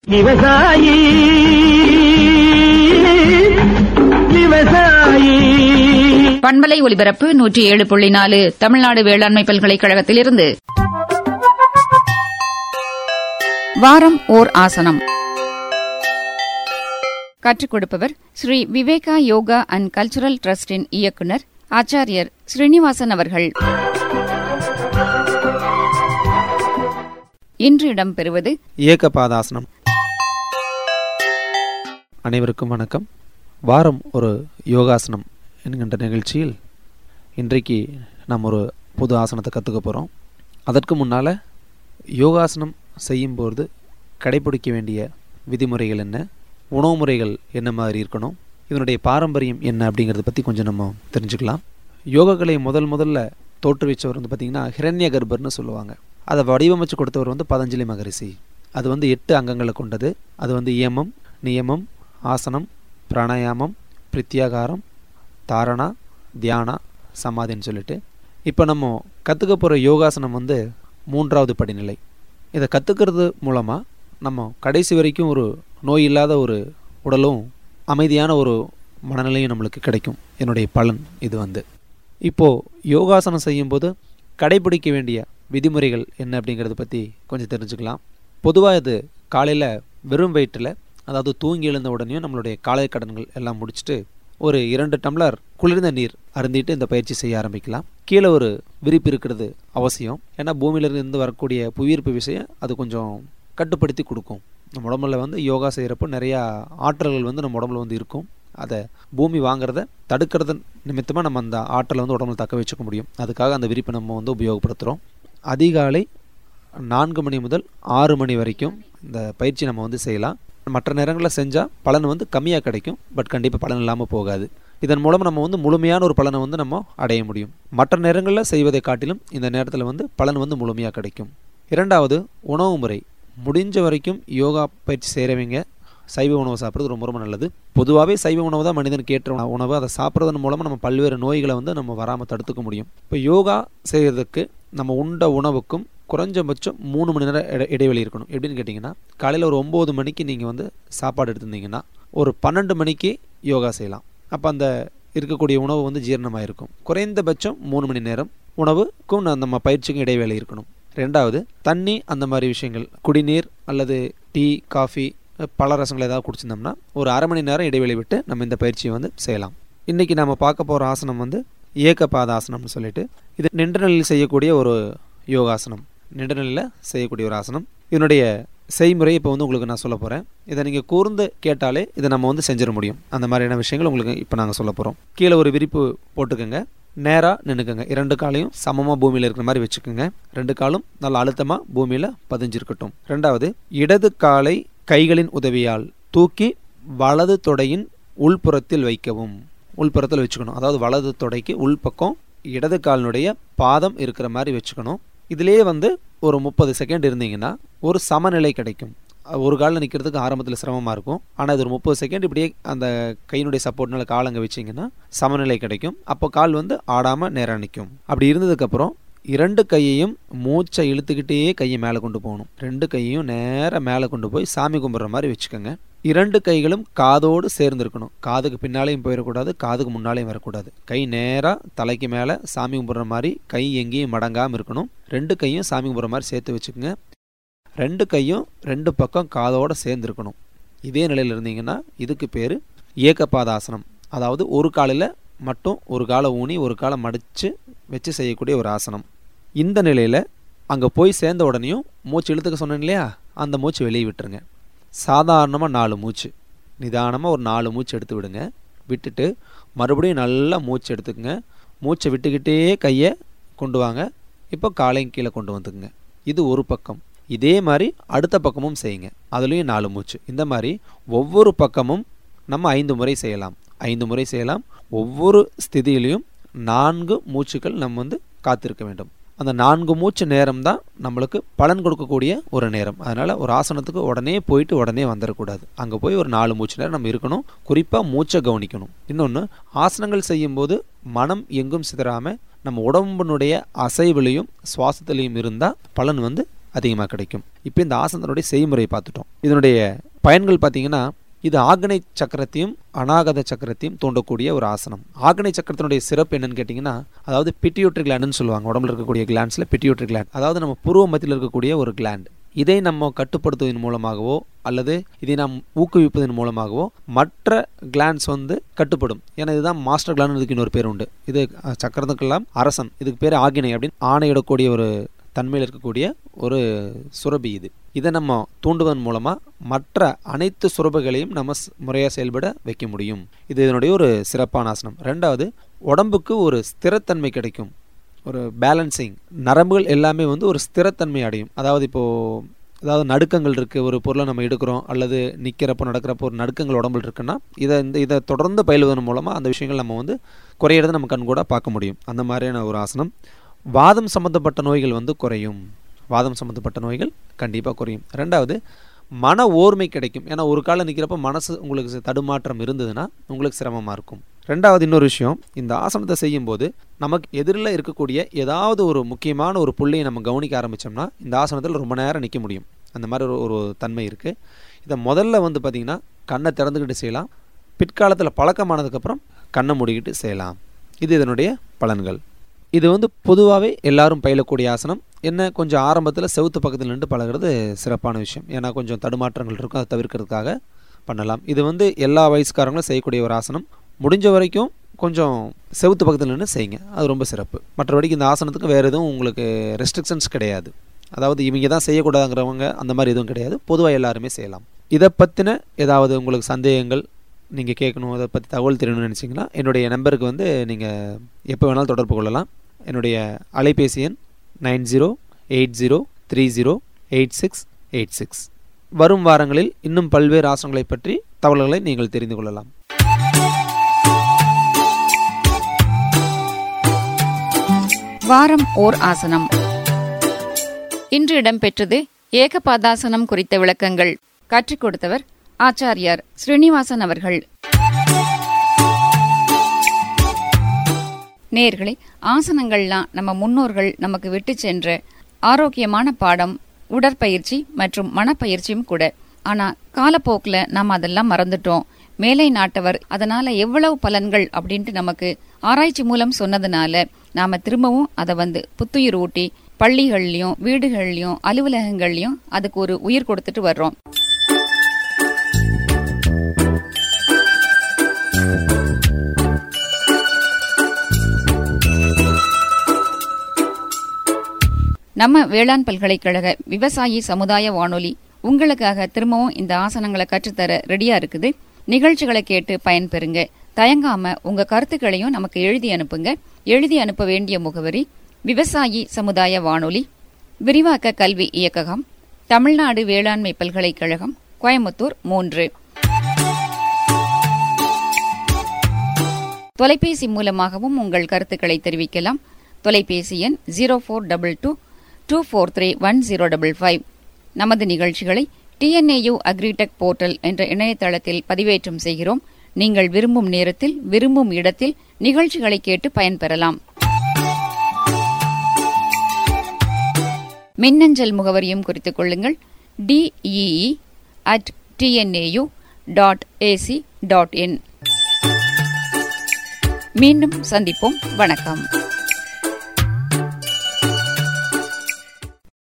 விவசாயி விவசாயி பண்பலை ஒலிபரப்பு நூற்றி ஏழு புள்ளி நாலு தமிழ்நாடு வேளாண்மை பல்கலைக்கழகத்திலிருந்து வாரம் ஓர் ஆசனம் கற்றுக் கொடுப்பவர் Sri Viveka yoga and cultural டிரஸ்டின் இயக்குனர் ஆச்சாரியர் ஸ்ரீனிவாசன் அவர்கள் இன்று இடம்பெறுவது ஏகபாதாசனம் அனைவருக்கும் வணக்கம் வாரம் ஒரு யோகாசனம் என்கின்ற நிகழ்ச்சியில் இன்றைக்கு நாம் ஒரு புது ஆசனத்தை கற்றுக்க போகிறோம் அதற்கு முன்னால் யோகாசனம் செய்யும்போது கடைபிடிக்க வேண்டிய விதிமுறைகள் என்ன உணவு முறைகள் என்ன மாதிரி இருக்கணும் இதனுடைய பாரம்பரியம் என்ன அப்படிங்கிறத பற்றி கொஞ்சம் நம்ம தெரிஞ்சுக்கலாம் யோகக்கலை முதல் முதல்ல தோற்றுவிச்சவர் வந்து பார்த்திங்கன்னா ஹிரண்ய கர்ப்பர்னு சொல்லுவாங்க அதை வடிவமைச்சு கொடுத்தவர் வந்து பதஞ்சலி மகரிஷி அது வந்து எட்டு அங்கங்களை கொண்டது அது வந்து இயமம் நியமம் ஆசனம் பிராணாயாமம் பிரத்யாகாரம் தாரணா தியானா சமாதின்னு சொல்லிட்டு இப்போ நம்ம கற்றுக்க போகிற யோகாசனம் வந்து மூன்றாவது படிநிலை இதை கற்றுக்கிறது மூலமாக நம்ம கடைசி வரைக்கும் ஒரு நோய் இல்லாத ஒரு உடலும் அமைதியான ஒரு மனநிலையும் நம்மளுக்கு கிடைக்கும் என்னுடைய பலன் இது வந்து இப்போது யோகாசனம் செய்யும்போது கடைபிடிக்க வேண்டிய விதிமுறைகள் என்ன அப்படிங்கிறத பற்றி கொஞ்சம் தெரிஞ்சுக்கலாம் பொதுவாக இது காலையில் வெறும் வயிற்றில் அதாவது தூங்கி எழுந்த உடனேயும் நம்மளுடைய காலை கடன்கள் எல்லாம் முடிச்சுட்டு ஒரு இரண்டு டம்ளர் குளிர்ந்த நீர் அருந்திட்டு இந்த பயிற்சி செய்ய ஆரம்பிக்கலாம் கீழே ஒரு விரிப்பு இருக்கிறது அவசியம் ஏன்னா பூமியிலிருந்து வரக்கூடிய புவியீர்ப்பு விஷயம் அது கொஞ்சம் கட்டுப்படுத்தி கொடுக்கும் நம்ம உடம்புல வந்து யோகா செய்கிறப்போ நிறையா ஆற்றல்கள் வந்து நம்ம உடம்புல வந்து இருக்கும் அதை பூமி வாங்குறத தடுக்கிறது நிமித்தமாக நம்ம அந்த ஆற்றலை வந்து உடம்புல தக்க வச்சுக்க முடியும் அதுக்காக அந்த விரிப்பை நம்ம வந்து உபயோகப்படுத்துகிறோம் அதிகாலை நான்கு மணி முதல் ஆறு மணி வரைக்கும் இந்த பயிற்சி நம்ம வந்து செய்யலாம் மற்ற நேரங்களில் செஞ்சால் பலன் வந்து கம்மியாக கிடைக்கும் பட் கண்டிப்பாக பலன் இல்லாமல் போகாது இதன் மூலம் நம்ம வந்து முழுமையான ஒரு பலனை வந்து நம்ம அடைய முடியும் மற்ற நேரங்களில் செய்வதை காட்டிலும் இந்த நேரத்தில் வந்து பலன் வந்து முழுமையாக கிடைக்கும் இரண்டாவது உணவு முறை முடிஞ்ச வரைக்கும் யோகா பயிற்சி செய்கிறவங்க சைவ உணவு சாப்பிட்றது ரொம்ப ரொம்ப நல்லது பொதுவாகவே சைவ உணவு தான் மனிதனுக்கு ஏற்ற உணவு. உணவு அதை சாப்பிட்றதன் மூலமாக நம்ம பல்வேறு நோய்களை வந்து நம்ம வராமல் தடுத்துக்க முடியும் இப்போ யோகா செய்கிறதுக்கு நம்ம உண்ட உணவுக்கும் குறைஞ்சபட்சம் மூணு மணி நேரம் இடை இடைவெளி இருக்கணும் எப்படின்னு கேட்டிங்கன்னா காலையில் ஒரு ஒம்பது மணிக்கு நீங்கள் வந்து சாப்பாடு எடுத்திருந்தீங்கன்னா ஒரு பன்னெண்டு மணிக்கு யோகா செய்யலாம் அப்போ அந்த இருக்கக்கூடிய உணவு வந்து ஜீரணமாக இருக்கும் குறைந்தபட்சம் மூணு மணி நேரம் உணவுக்கும் ந- நம்ம பயிற்சிக்கும் இடைவேளை இருக்கணும் ரெண்டாவது தண்ணி அந்த மாதிரி விஷயங்கள் குடிநீர் அல்லது டீ காஃபி பல ரசங்கள் ஏதாவது குடிச்சிருந்தோம்னா ஒரு அரை மணி நேரம் இடைவெளி விட்டு நம்ம இந்த பயிற்சியை வந்து செய்யலாம் இன்றைக்கி நம்ம பார்க்க போகிற ஆசனம் வந்து ஏகபாதாசனம்னு சொல்லிட்டு இது நின்ற நிலையில் செய்யக்கூடிய ஒரு யோகாசனம் நின்ற நிலையில் செய்யக்கூடிய ஒரு ஆசனம் இதனுடைய செய்முறை இப்போ வந்து உங்களுக்கு நான் சொல்ல போகிறேன் இதை நீங்கள் கூர்ந்து கேட்டாலே இதை நம்ம வந்து செஞ்சிட முடியும் அந்த மாதிரியான விஷயங்கள் உங்களுக்கு இப்போ நாங்கள் சொல்ல போகிறோம் கீழே ஒரு விரிப்பு போட்டுக்கோங்க நேராக நின்றுக்குங்க இரண்டு காலையும் சமமாக பூமியில் இருக்கிற மாதிரி வச்சுக்கோங்க ரெண்டு காலும் நல்ல அழுத்தமாக பூமியில் பதிஞ்சிருக்கட்டும் ரெண்டாவது இடது காலை கைகளின் உதவியால் தூக்கி வலது தொடையின் உள்புறத்தில் வைக்கவும் உள்புறத்தில் வச்சுக்கணும் அதாவது வலது தொடைக்கு உள்பக்கம் இடது காலினுடைய பாதம் இருக்கிற மாதிரி வச்சுக்கணும் இதிலேயே வந்து ஒரு முப்பது செகண்ட் இருந்தீங்கன்னா ஒரு சமநிலை கிடைக்கும் அஹ் ஒரு காலில் நிற்கிறதுக்கு ஆரம்பத்தில் சிரமமாக இருக்கும் ஆனால் இது ஒரு முப்பது செகண்ட் இப்படியே அந்த கையினுடைய சப்போர்ட்னால கால் அங்கே வச்சிங்கன்னா சமநிலை கிடைக்கும் அப்போ கால் வந்து ஆடாமல் நேராக நிற்கும் அப்படி இருந்ததுக்கப்புறம் இரண்டு கையையும் மூச்சை இழுத்துக்கிட்டே கையை மேலே கொண்டு போகணும் ரெண்டு கையையும் நேராக மேலே கொண்டு போய் சாமி கும்பிட்ற மாதிரி வச்சுக்கோங்க இரண்டு கைகளும் காதோடு சேர்ந்துருக்கணும் காதுக்கு பின்னாலேயும் போயிடக்கூடாது காதுக்கு முன்னாலேயும் வரக்கூடாது கை நேராக தலைக்கு மேலே சாமி கும்பிட்ற மாதிரி கை எங்கேயும் மடங்காமல் இருக்கணும் ரெண்டு கையும் சாமி கும்பிட்ற மாதிரி சேர்த்து வச்சுக்கோங்க ரெண்டு கையும் ரெண்டு பக்கம் காதோடு சேர்ந்துருக்கணும் இதே நிலையில் இருந்தீங்கன்னா இதுக்கு பேர் ஏகபாதாசனம் அதாவது ஒரு காலில் மட்டும் ஒரு காலை ஊனி ஒரு காலை மடித்து வச்சு செய்யக்கூடிய ஒரு ஆசனம் இந்த நிலையில் அங்கே போய் சேர்ந்த உடனேயும் மூச்சு இழுத்துக்க சொன்னேன் இல்லையா அந்த மூச்சு வெளியே விட்டுருங்க சாதாரணமாக நாலு மூச்சு நிதானமாக ஒரு நாலு மூச்சு எடுத்து விடுங்க விட்டுட்டு மறுபடியும் நல்லா மூச்சு எடுத்துக்கங்க மூச்சை விட்டுக்கிட்டே கையை கொண்டு வாங்க இப்போ காலையும் கீழே கொண்டு வந்துக்குங்க இது ஒரு பக்கம் இதே மாதிரி அடுத்த பக்கமும் செய்யுங்க அதுலேயும் நாலு மூச்சு இந்த மாதிரி ஒவ்வொரு பக்கமும் நம்ம ஐந்து முறை செய்யலாம் ஐந்து முறை செய்யலாம் ஒவ்வொரு ஸ்திதியிலையும் நான்கு மூச்சுக்கள் நம்ம வந்து காத்திருக்க வேண்டும் அந்த நான்கு மூச்சு நேரம் தான் நம்மளுக்கு பலன் கொடுக்கக்கூடிய ஒரு நேரம் அதனால் ஒரு ஆசனத்துக்கு உடனே போயிட்டு உடனே வந்துடக்கூடாது அங்கே போய் ஒரு நாலு மூச்சு நேரம் நம்ம இருக்கணும் குறிப்பாக மூச்சை கவனிக்கணும் இன்னொன்று ஆசனங்கள் செய்யும்போது மனம் எங்கும் சிதறாமல் நம்ம உடம்பினுடைய அசைவிலையும் சுவாசத்திலையும் இருந்தால் பலன் வந்து அதிகமாக கிடைக்கும் இப்போ இந்த ஆசனத்தினுடைய செய்முறையை பார்த்துட்டோம் இதனுடைய பயன்கள் பார்த்தீங்கன்னா இது ஆக்னை சக்கரத்தையும் அநாகத சக்கரத்தையும் தூண்டக்கூடிய ஒரு ஆசனம் ஆக்னை சக்கரத்தினுடைய சிறப்பு என்னன்னு கேட்டிங்கன்னா அதாவது பிட்டியூட்ரி கிளாண்டுன்னு சொல்லுவாங்க உடம்புல இருக்கக்கூடிய கிளாண்ட்ஸில் பிட்டியூட்ரி கிளாண்ட் அதாவது நம்ம புருவ மத்தியில் இருக்கக்கூடிய ஒரு கிளாண்ட் இதை நம்ம கட்டுப்படுத்துவதன் மூலமாகவோ அல்லது இதை நாம் ஊக்குவிப்பதன் மூலமாகவோ மற்ற கிளாண்ட்ஸ் வந்து கட்டுப்படும் ஏன்னா இதுதான் மாஸ்டர் கிளாண்ட் இதுக்கு இன்னொரு பேர் உண்டு இது அஹ், சக்கரத்துக்கெல்லாம் அரசன் இதுக்கு பேர் ஆகினை அப்படின்னு ஆணையிடக்கூடிய ஒரு தன்மையில் இருக்கக்கூடிய ஒரு சுரபி இது இதை நம்ம தூண்டுவதன் மூலமாக மற்ற அனைத்து சுரபுகளையும் நம்ம முறையாக செயல்பட வைக்க முடியும் இது இதனுடைய ஒரு சிறப்பான ஆசனம் ரெண்டாவது உடம்புக்கு ஒரு ஸ்திரத்தன்மை கிடைக்கும் ஒரு பேலன்சிங் நரம்புகள் எல்லாமே வந்து ஒரு ஸ்திரத்தன்மை அடையும் அதாவது இப்போது அதாவது நடுக்கங்கள் இருக்குது ஒரு பொருளை நம்ம எடுக்கிறோம் அல்லது நிற்கிறப்போ நடக்கிறப்போ ஒரு நடுக்கங்கள் உடம்புல இருக்குன்னா இதை இந்த இதை தொடர்ந்து பயிலுவதன் மூலமாக அந்த விஷயங்கள் நம்ம வந்து குறையிறத நம்ம கண் கூட பார்க்க முடியும் அந்த மாதிரியான ஒரு ஆசனம் வாதம் சம்மந்தப்பட்ட நோய்கள் வந்து குறையும் வாதம் சம்மந்தப்பட்ட நோய்கள் கண்டிப்பாக குறையும் ரெண்டாவது மன ஓர்மை கிடைக்கும் ஏன்னா ஒரு காலம் நிற்கிறப்ப மனசு உங்களுக்கு தடுமாற்றம் இருந்ததுன்னா உங்களுக்கு சிரமமாக இருக்கும் ரெண்டாவது இன்னொரு விஷயம் இந்த ஆசனத்தை செய்யும்போது நமக்கு எதிரில் இருக்கக்கூடிய ஏதாவது ஒரு முக்கியமான ஒரு புள்ளியை நம்ம கவனிக்க ஆரம்பித்தோம்னா இந்த ஆசனத்தில் ரொம்ப நேரம் நிற்க முடியும் அந்த மாதிரி ஒரு ஒரு தன்மை இருக்குது இதை முதல்ல வந்து பார்த்திங்கன்னா கண்ணை திறந்துக்கிட்டு செய்யலாம் பிற்காலத்தில் பழக்கமானதுக்கப்புறம் கண்ணை மூடிக்கிட்டு செய்யலாம் இது இதனுடைய பலன்கள் இது வந்து பொதுவாகவே எல்லாரும் பயிலக்கூடிய ஆசனம் என்ன கொஞ்சம் ஆரம்பத்தில் செவுத்து பக்கத்தில் நின்று பழகிறது சிறப்பான விஷயம் ஏன்னா கொஞ்சம் தடுமாற்றங்கள் இருக்கும் அதை தவிர்க்கிறதுக்காக பண்ணலாம் இது வந்து எல்லா வயசுக்காரங்களும் செய்யக்கூடிய ஒரு ஆசனம் முடிஞ்ச வரைக்கும் கொஞ்சம் செவுத்து பக்கத்தில் நின்று செய்யுங்க அது ரொம்ப சிறப்பு மற்றபடிக்கு இந்த ஆசனத்துக்கு வேறு எதுவும் உங்களுக்கு ரெஸ்ட்ரிக்ஷன்ஸ் கிடையாது அதாவது இவங்க தான் செய்யக்கூடாதுங்கிறவங்க அந்த மாதிரி எதுவும் கிடையாது பொதுவாக எல்லாருமே செய்யலாம் இதை பற்றின ஏதாவது உங்களுக்கு சந்தேகங்கள் நீங்கள் கேட்கணும் அதை பற்றி தகவல் தெரியணும்னு நினச்சிங்கன்னா என்னுடைய நம்பருக்கு வந்து நீங்கள் எப்போ வேணாலும் தொடர்பு கொள்ளலாம் என்னுடைய அலைபேசி எண் nine zero eight zero three zero eight six eight six வரும் வாரங்களில் இன்னும் பல்வேறு ஆசனங்களை பற்றி தகவல்களை நீங்கள் தெரிந்து கொள்ளலாம் வாரம் ஓர் ஆசனம் இன்று இடம்பெற்றது ஏகபாதாசனம் குறித்த விளக்கங்கள் கற்றுக் கொடுத்தவர் ஆச்சாரியார் ஸ்ரீனிவாசன் அவர்கள் நேர்களே ஆசனங்கள்லாம் நம்ம முன்னோர்கள் நமக்கு விட்டு சென்ற ஆரோக்கியமான பாடம் உடற்பயிற்சி மற்றும் மனப்பயிற்சியும் கூட ஆனா காலப்போக்குல நாம் அதெல்லாம் மறந்துட்டோம் மேலை நாட்டவர் அதனால எவ்வளவு பலன்கள் அப்படின்ட்டு நமக்கு ஆராய்ச்சி மூலம் சொன்னதுனால நாம திரும்பவும் அதை வந்து புத்துயிர் ஊட்டி பள்ளிகள்லயும் வீடுகள்லயும் அலுவலகங்கள்லயும் அதுக்கு ஒரு உயிர் கொடுத்துட்டு வர்றோம் நம்ம வேளாண் பல்கலைக்கழக விவசாயி சமுதாய வானொலி உங்களுக்காக திரும்பவும் இந்த ஆசனங்களை கற்றுத்தர ரெடியா இருக்குது நிகழ்ச்சிகளை கேட்டு பயன்பெறுங்க தயங்காம உங்க கருத்துக்களையும் நமக்கு எழுதி அனுப்புங்க எழுதி அனுப்ப வேண்டிய முகவரி விவசாயி சமுதாய வானொலி விரிவாக்க கல்வி இயக்ககம் தமிழ்நாடு வேளாண்மை பல்கலைக்கழகம் கோயம்புத்தூர் மூன்று தொலைபேசி மூலமாகவும் உங்கள் கருத்துக்களை தெரிவிக்கலாம் தொலைபேசி எண் zero four double two two four three one zero double five நமது நிகழ்ச்சிகளை டிஎன்ஏயு அக்ரிடெக் போர்ட்டல் என்ற இணையதளத்தில் பதிவேற்றம் செய்கிறோம் நீங்கள் விரும்பும் நேரத்தில் விரும்பும் இடத்தில் நிகழ்ச்சிகளை கேட்டு பயன்பெறலாம் மின்னஞ்சல் முகவரியும் குறித்துக் கொள்ளுங்கள் dee at TNAU dot AC dot in மீண்டும் சந்திப்போம் வணக்கம்